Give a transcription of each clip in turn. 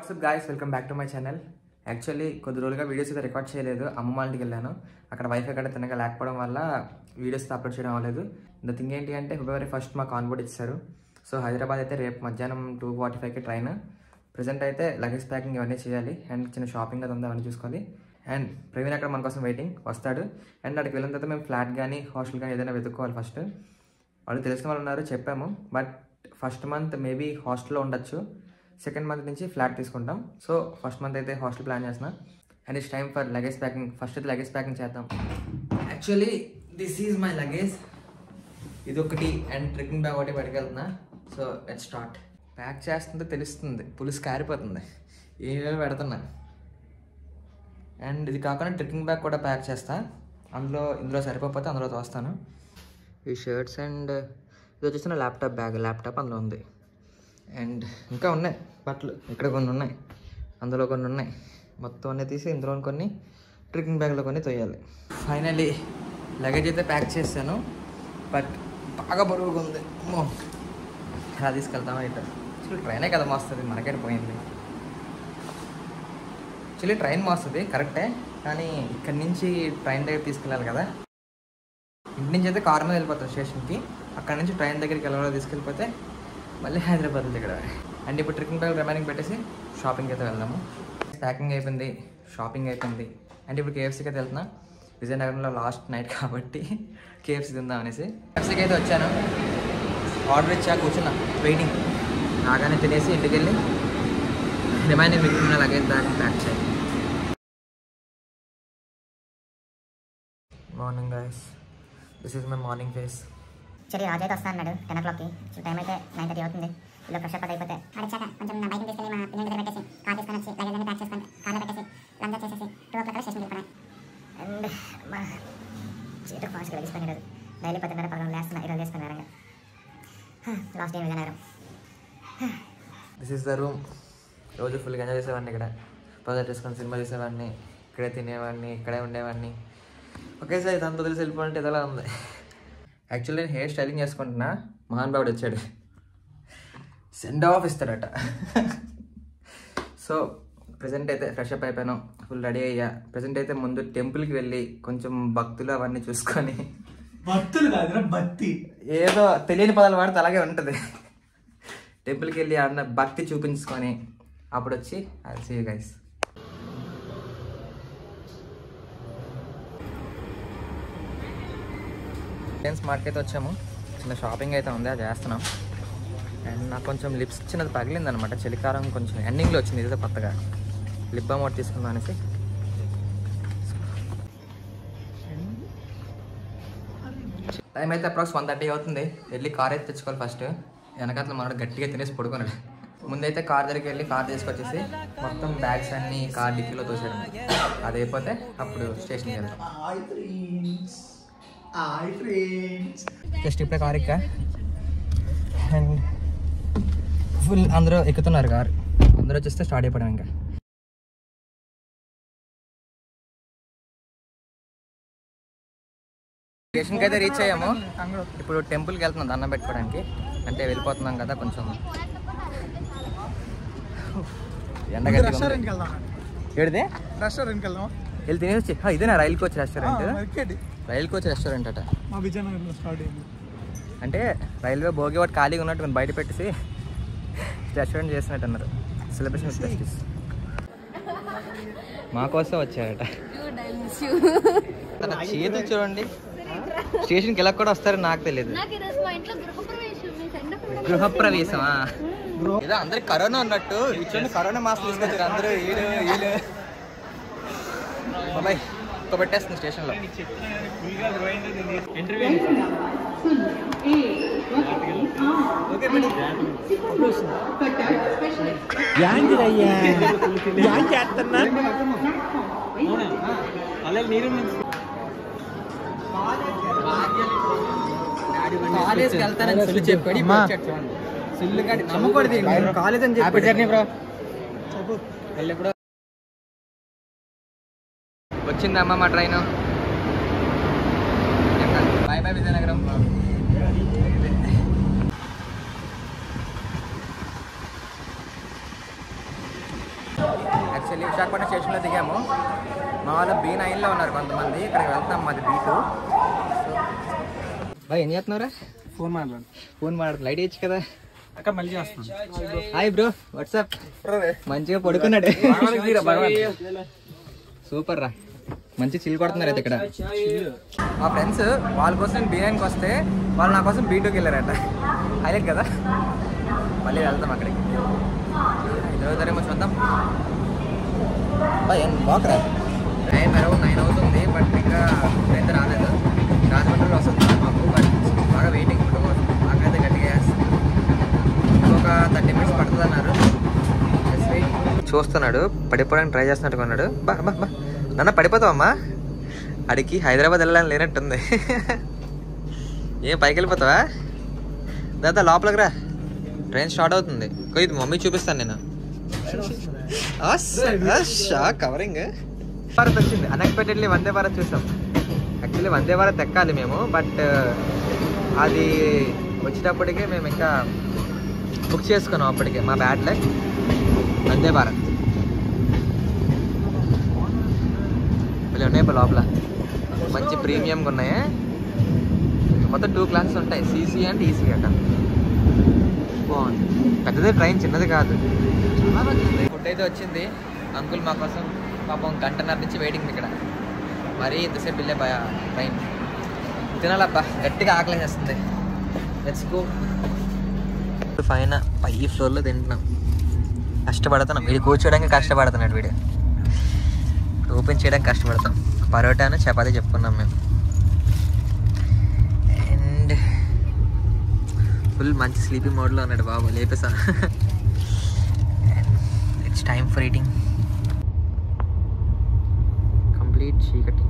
WhatsApp guys welcome back to my channel actually కొద్ది రోజులుగా videos అయితే రికార్డ్ చేయలేదు అమ్మ వాళ్ళ ఇంటికి వెళ్ళాను అక్కడ వైఫై కూడా తినగా లేకపోవడం వల్ల వీడియోస్ అయితే అప్లోడ్ చేయడం అవ్వలేదు ద థింగ్ ఏంటి అంటే ఫిబ్రవరి ఫస్ట్ మాకు ఆన్బోర్డ్ ఇచ్చారు సో హైదరాబాద్ అయితే రేపు మధ్యాహ్నం టూ ఫార్టీ ఫైవ్కి ట్రైన్ ప్రజెంట్ అయితే లగేజ్ ప్యాకింగ్ ఇవన్నీ చేయాలి అండ్ చిన్న షాపింగ్ అది ఉంది అవన్నీ చూసుకోవాలి అండ్ ప్రవీణ్ అక్కడ మన కోసం వెయిటింగ్ వస్తాడు అండ్ అక్కడికి వెళ్ళిన తర్వాత మేము ఫ్లాట్ కానీ హాస్టల్ కానీ ఏదైనా వెతుక్కోవాలి ఫస్ట్ వాళ్ళు తెలిసిన వాళ్ళు ఉన్నారు చెప్పాము బట్ ఫస్ట్ మంత్ మేబీ హాస్టల్లో ఉండొచ్చు సెకండ్ మంత్ నుంచి ఫ్లాట్ తీసుకుంటాం సో ఫస్ట్ మంత్ అయితే హాస్టల్ ప్లాన్ చేసిన and it's time for luggage packing first అయితే లగేజ్ ప్యాకింగ్ చేద్దాం actually this is my luggage ఇది ఒకటి అండ్ ట్రెక్కింగ్ బ్యాగ్ ఒకటి పట్టుకెళ్తున్నా సో లెట్ స్టార్ట్ ప్యాక్ చేస్తుంటే తెలుస్తుంది పులుసు కారిపోతుంది ఏమేమి పెడుతున్నా అండ్ ఇది కాకుండా ట్రెక్కింగ్ బ్యాగ్ కూడా ప్యాక్ చేస్తా అందులో ఇందులో సరిపోతే అందులో తోస్తాను ఈ షర్ట్స్ అండ్ ఇది వచ్చేసిన ల్యాప్టాప్ బ్యాగ్ ల్యాప్టాప్ అందులో ఉంది అండ్ ఇంకా ఉన్నాయి బట్టలు ఇక్కడ కొన్ని ఉన్నాయి అందులో కొన్ని ఉన్నాయి మొత్తం అన్నీ తీసి ఇందులో కొన్ని ట్రెక్కింగ్ బ్యాగ్లో కొన్ని తోయాలి ఫైనలీ లగేజ్ అయితే ప్యాక్ చేశాను బట్ బాగా బరువుగా ఉంది అమ్మో. ఎలా తీసుకెళ్తామో ఇటు అసలు ట్రైనే కదా మోస్తుంది మనకేట పోయింది యాక్చువల్లీ ట్రైన్ మోస్తుంది కరెక్టే కానీ ఇక్కడి నుంచి ట్రైన్ దగ్గర తీసుకెళ్ళాలి కదా ఇంటి నుంచి అయితే కార్ మీద వెళ్ళిపోతాం స్టేషన్కి అక్కడ నుంచి ట్రైన్ దగ్గరికి వెళ్ళాలో తీసుకెళ్ళిపోతే మళ్ళీ హైదరాబాద్ దగ్గర అండ్ ఇప్పుడు ట్రెక్కింగ్ బ్యాగ్ రిమైనింగ్ పెట్టేసి షాపింగ్కి అయితే వెళ్దాము ప్యాకింగ్ అయిపోయింది షాపింగ్ అయిపోయింది అండ్ ఇప్పుడు కేఎఫ్సీకి అయితే వెళ్తున్నా విజయనగరంలో లాస్ట్ నైట్ కాబట్టి కేఎఫ్సీ తిందాం అనేసి కేఎఫ్సీకి అయితే వచ్చాను ఆర్డర్ ఇచ్చా కూర్చున్నా వెయిటింగ్ రాగానే తినేసి ఇంటికి వెళ్ళి రిమైనింగ్ మిగిలిన లగేజ్ బ్యాగ్ ప్యాక్ చేయాలి morning guys this is my morning face సరే రాజు అయితే వస్తా అన్నాడు టెన్ ఓ క్లాక్కి సో టైం అయితే నైన్ థర్టీ అవుతుంది ఇలా ఫ్రెష్ అప్ అయిపోతే వచ్చాక కొంచెం నా బైక్ తీసుకెళ్ళి మా పిల్లల దగ్గర పెట్టేసి కార్ తీసుకొని వచ్చి లగేజ్ అన్ని ప్యాక్ చేసుకొని కార్లో పెట్టేసి లంచ్ చేసేసి టూ ఓ క్లాక్ స్టేషన్ వెళ్ళిపోయాను అండ్ మా చీట ఫాస్ట్గా లెగిసిపోయిన ఈరోజు డైలీ పదిన్నర పదకొండు లేస్తున్నా ఈరోజు లేస్తున్నా వేరంగా last day Vizianagaram this is the room రోజు ఫుల్గా ఎంజాయ్ చేసేవాడిని ఇక్కడ ప్రాజెక్ట్ చేసుకొని సినిమా చూసేవాడిని ఇక్కడే తినేవాడిని ఇక్కడే ఉండేవాడిని ఒకేసారి ఇదంతా తెలిసి వెళ్ళిపోవాలంటే ఇదిలా ఉంది యాక్చువల్లీ నేను హెయిర్ స్టైలింగ్ చేసుకుంటున్నా మహాన్ బాబుడు వచ్చాడు సెండ్ ఆఫ్ ఇస్తాడట సో ప్రజెంట్ అయితే ఫ్రెష్ అప్ అయిపోయాను ఫుల్ రెడీ అయ్యా ప్రజెంట్ అయితే ముందు టెంపుల్కి వెళ్ళి కొంచెం భక్తులు అవన్నీ చూసుకొని భక్తులు కాదురా భక్తి ఏదో తెలియని పదాలు వాడితే అలాగే ఉంటుంది టెంపుల్కి వెళ్ళి అన్న భక్తి చూపించుకొని అప్పుడు వచ్చి అది సీ గైస్ ఫ్రెండ్స్ మార్కెట్ అయితే వచ్చాము చిన్న షాపింగ్ అయితే ఉంది అది చేస్తున్నాం అండ్ నాకు కొంచెం లిప్స్ చిన్నది పగిలింది అనమాట చలికాలం కొంచెం ఎండింగ్లో వచ్చింది ఇదే కొత్తగా లిప్ బామ్ ఒకటి తీసుకుందాం అనేసి టైం అయితే అప్రాక్స్ వన్ థర్టీ అవుతుంది వెళ్ళి కార్ అయితే తెచ్చుకోవాలి ఫస్ట్ వెనకాతల మనోడు గట్టిగా తినేసి పడుకున్నాడు ముందైతే కార్ దగ్గరికి వెళ్ళి కార్ తీసుకొచ్చేసి మొత్తం బ్యాగ్స్ అన్ని కార్ డిక్కీలో తోసాడు అది అయిపోతే అప్పుడు స్టేషన్కి వెళ్తాం hi friends hi friends just ఇప్పుడే కార్ ఎక్కా అండ్ ఫుల్ అందరూ ఎక్కుతున్నారు కార్ అందరూ వచ్చేస్తే స్టార్ట్ అయిపోవడం ఇంకా స్టేషన్కి అయితే రీచ్ అయ్యాము ఇప్పుడు టెంపుల్కి వెళ్తున్నాం దండం పెట్టుకోవడానికి అంటే వెళ్ళిపోతున్నాం కదా కొంచెం ఎండ గట్టిగా ఉంది. రెస్టారెంట్కి వెళ్దాం ఏడిదే రెస్టారెంట్కి వెళ్దాం వెళ్ళి తినేసి "హా, ఇదేనా rail coach restaurant market rail coach restaurant అట మా విజయనగరంలో స్టార్ట్ అయింది అంటే రైల్వే భోగి వాటి ఖాళీగా ఉన్నట్టు కొంచెం బయట పెట్టేసి రెస్టారెంట్ చేసినట్టు అన్నారు సెలబ్రేషన్ విత్ జస్టిస్ మా కోసం వచ్చారట తన చేతులు చూడండి స్టేషన్కి ఎలా కూడా వస్తారో నాకు తెలియదు నాకు ఈరోజు మా ఇంట్లో గృహప్రవేశం మీ ఫ్రెండ్ కూడా గృహప్రవేశమా ఏదో అందరికి కరోనా ఉన్నట్టు ఇచ్చిన కరోనా మాస్క్ తీసుకొచ్చారు అందరూ వీళ్ళు వీళ్ళు బాబాయ్ ఒక్క పెట్టేస్తుంది స్టేషన్లో కాలేజ్కి వెళ్తానని సుల్లు చెప్పాడు ఇప్పుడు వచ్చాడు చూడండి సుల్లు గాడి నమ్మకూడదు కాలేజ్ అని చెప్పి జర్నీ బ్రో వెళ్ళప్పుడు వచ్చిందమ్మా మా train bye bye Vizianagaram actually Visakhapatnam స్టేషన్లో దిగాము మా వాళ్ళు బీ నైన్లో ఉన్నారు కొంతమంది ఇక్కడికి వెళ్తాం మాది బీ టూ బాయ్ ఏం చేస్తున్నారా ఫోన్ మాట్లాడు ఫోన్ మాట్లాడు లైట్ ఇచ్చు కదా అక్కడ మళ్ళీ చేస్తాను హాయ్ బ్రో వాట్సాప్ మంచిగా పడుకున్నాడు సూపర్ రా మంచి చిల్ కొడుతున్నారు అయితే ఇక్కడ మా ఫ్రెండ్స్ వాళ్ళ కోసం నేను బీ నైన్కి వస్తే వాళ్ళు నా కోసం బీ టూకి వెళ్ళారట హైలైట్ కదా మళ్ళీ వెళ్తాం అక్కడికి ఇరవై చూద్దాం బాయ్ బాక్రా టైం అరౌండ్ నైన్ అవుతుంది బట్ ఇంకా అయితే రాలేదు రాజమండ్రిలో వస్తుంది మాకు బట్ బాగా వెయిటింగ్ ఇప్పుడు నాకైతే గట్టిగా వేస్తుంది ఇంకొక థర్టీ మినిట్స్ పడుతుంది అన్నారు Just wait. చూస్తున్నాడు పడిపోవడానికి ట్రై చేస్తున్నట్టు కొన్నాడు బా బా బా నాన్న పడిపోతావమ్మా అడిగి హైదరాబాద్ వెళ్ళాలని లేనట్టుంది ఏం పైకి వెళ్ళిపోతావా దాదా లోపలికి రా ట్రైన్ స్టార్ట్ అవుతుంది ఇది మమ్మీ చూపిస్తాను నేను షాక్ కవరింగ్ భారత్ వచ్చింది అన్ఎక్స్పెక్టెడ్లీ వందే భారత్ చూసాం యాక్చువల్లీ వందే భారత్ ఎక్కాలి మేము బట్ అది వచ్చేటప్పటికే మేము ఇంకా బుక్ చేసుకున్నాం అప్పటికే మా బ్యాడ్ లక్ వందే భారత్ వీళ్ళు ఉన్నాయి ఇప్పుడు లోపల మంచి ప్రీమియంగా ఉన్నాయి మొత్తం టూ క్లాసెస్ ఉంటాయి సీసీ అండ్ ఈసీ అట బాగుంది పెద్దది ట్రైన్ చిన్నది కాదు ఫుడ్ అయితే వచ్చింది అంకుల్ మా కోసం పాపం గంటన్నర నుంచి వెయిటింగ్ ఇక్కడ మరీ ఇంతసేపు వెళ్ళే భయ ట్రైన్ తినాలబ్బా గట్టిగా ఆకలేసేస్తుంది లెట్స్ గో పైన పై ఫ్లోర్లో తింటున్నాం కష్టపడుతున్నాం వీడు కూర్చోడానికి కష్టపడుతున్నాడు వీడు ఓపెన్ చేయడానికి కష్టపడతాం పరోటాను చపాతీ చెప్పుకున్నాం మేము అండ్ ఫుల్ మంచి స్లీపింగ్ మోడ్లో ఉన్నాడు బాబు లేపేసా it's time for eating complete చీకటి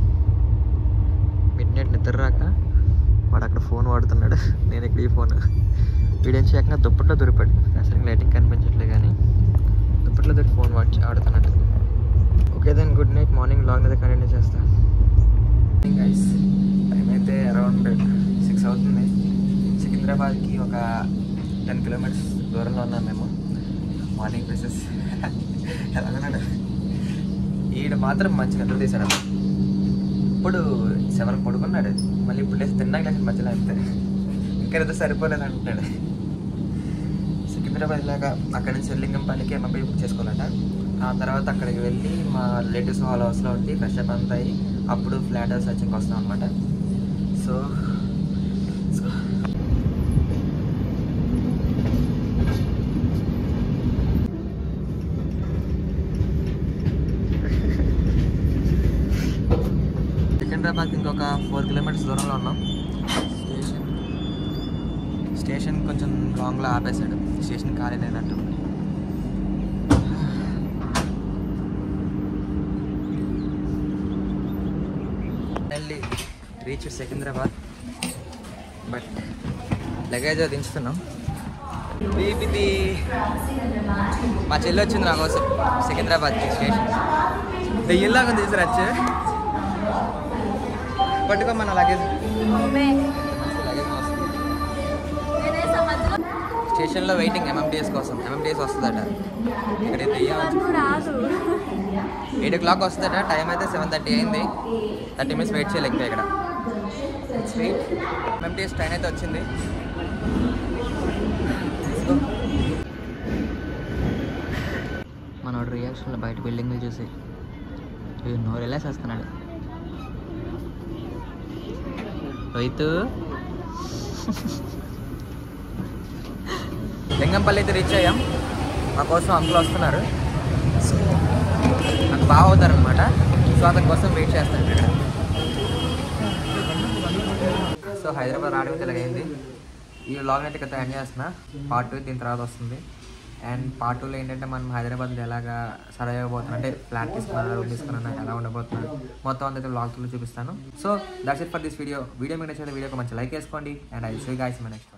మిడ్ నైట్ నిద్ర రాక వాడు అక్కడ ఫోన్ వాడుతున్నాడు నేను ఇక్కడ ఈ ఫోన్ వీడియో చేయకుండా దుప్పట్లో దొరిపాడు అసలు లైటింగ్ కనిపించట్లే కానీ దుప్పట్లో దొరికి ఫోన్ వాడి ఆడుతున్నట్టు okay then good night morning log అయితే కంటిన్యూ చేస్తా గైస్ టైం అయితే అరౌండ్ సిక్స్ అవుతుంది సికింద్రాబాద్కి ఒక టెన్ కిలోమీటర్స్ దూరంలో ఉన్నాం మేము మార్నింగ్ ప్లేసెస్ ఎలా ఉన్నాడు ఈడ మాత్రం మంచి నిద్ర తీశాడు ఇప్పుడు సెవెన్ పడుకున్నాడు మళ్ళీ ఇప్పుడు లేసి తిన్నా గ్లాస్ మధ్యలో అంతే ఇంకా నిద్ర సరిపోలేదు అంటున్నాడు సికింద్రాబాద్ లాగా అక్కడి నుంచి లింగంపల్లికి ఎంఎంపై బుక్ చేసుకోవాలట ఆ తర్వాత అక్కడికి వెళ్ళి మా రిలేటివ్స్ హాల్ హౌస్లో ఉండి ఫ్రెష్ అప్ అంతా అయ్యి అప్పుడు ఫ్లాట్ హౌస్ సర్చింగ్కి వస్తాం అనమాట సో సికింద్రాబాద్ ఇంకొక ఫోర్ కిలోమీటర్స్ దూరంలో ఉన్నాం స్టేషన్ స్టేషన్ కొంచెం లాంగ్లో ఆపేశాడు స్టేషన్ ఖాళీ లేనట్టు వెళ్ళి రీచ్ సికింద్రాబాద్ బట్ లగేజ్ అది దించుతున్నాం బీపీది మా చెల్లి వచ్చింది నా కోసం సికింద్రాబాద్కి స్టేషన్ దెయ్యంలాగా ఉంది సార్ వచ్చే పట్టుకో మన లగేజ్ లగేజ్ మోస్తుంది. స్టేషన్లో వెయిటింగ్ ఎంఎంటీఎస్ కోసం ఎంఎంటీఎస్ వస్తుందట ఇక్కడ దెయ్యం ఎయిట్ ఓ క్లాక్ వస్తుందట టైం అయితే సెవెన్ థర్టీ అయింది థర్టీ మినిట్స్ వెయిట్ చేయాలి ఇంకా ఇక్కడ వెయిట్ ఎంఎంటీఎస్ ట్రైన్ అయితే వచ్చింది మనోడు రియాక్షన్లో బయట బిల్డింగ్లు చూసి నోరు ఎలా చేస్తున్నాడు రైతు లింగంపల్లి అయితే రీచ్ అయ్యాం మా కోసం అంకుల్ వస్తున్నారు సో నాకు బాగా అవుతారనమాట సో అతని కోసం వెయిట్ చేస్తాను ఇక్కడ సో హైదరాబాద్ రావడం అయితే ఇలాగైంది ఈ వ్లాగ్ అయితే ఇక్కడ ఎండ్ చేస్తున్నా పార్ట్ టూ దీని తర్వాత వస్తుంది అండ్ పార్ట్ టూలో ఏంటంటే మనం హైదరాబాద్లో ఎలాగా సర్వైవ్ అయిపోతున్నాం అంటే ఫ్లాట్ తీసుకున్నా రూమ్ తీసుకున్నా ఎలా ఉండబోతున్నాను మొత్తం అంతా వ్లాగ్లో చూపిస్తాను so that's it for this video video మీకు నచ్చిన వీడియోకి మంచి లైక్ వేసుకోండి and I see guys my next